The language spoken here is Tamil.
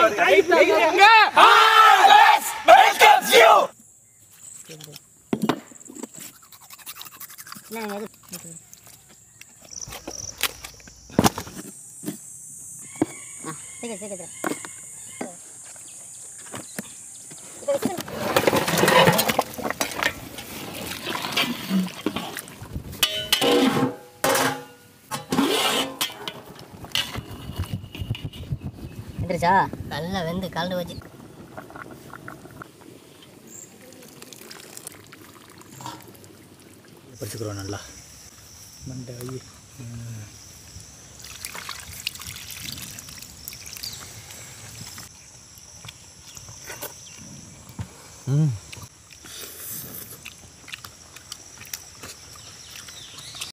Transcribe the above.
வந்துருச்சா நல்லா வெந்து கலந்து வச்சு படிச்சுக்கிறோம் நல்லா மண்டை ஐ ம்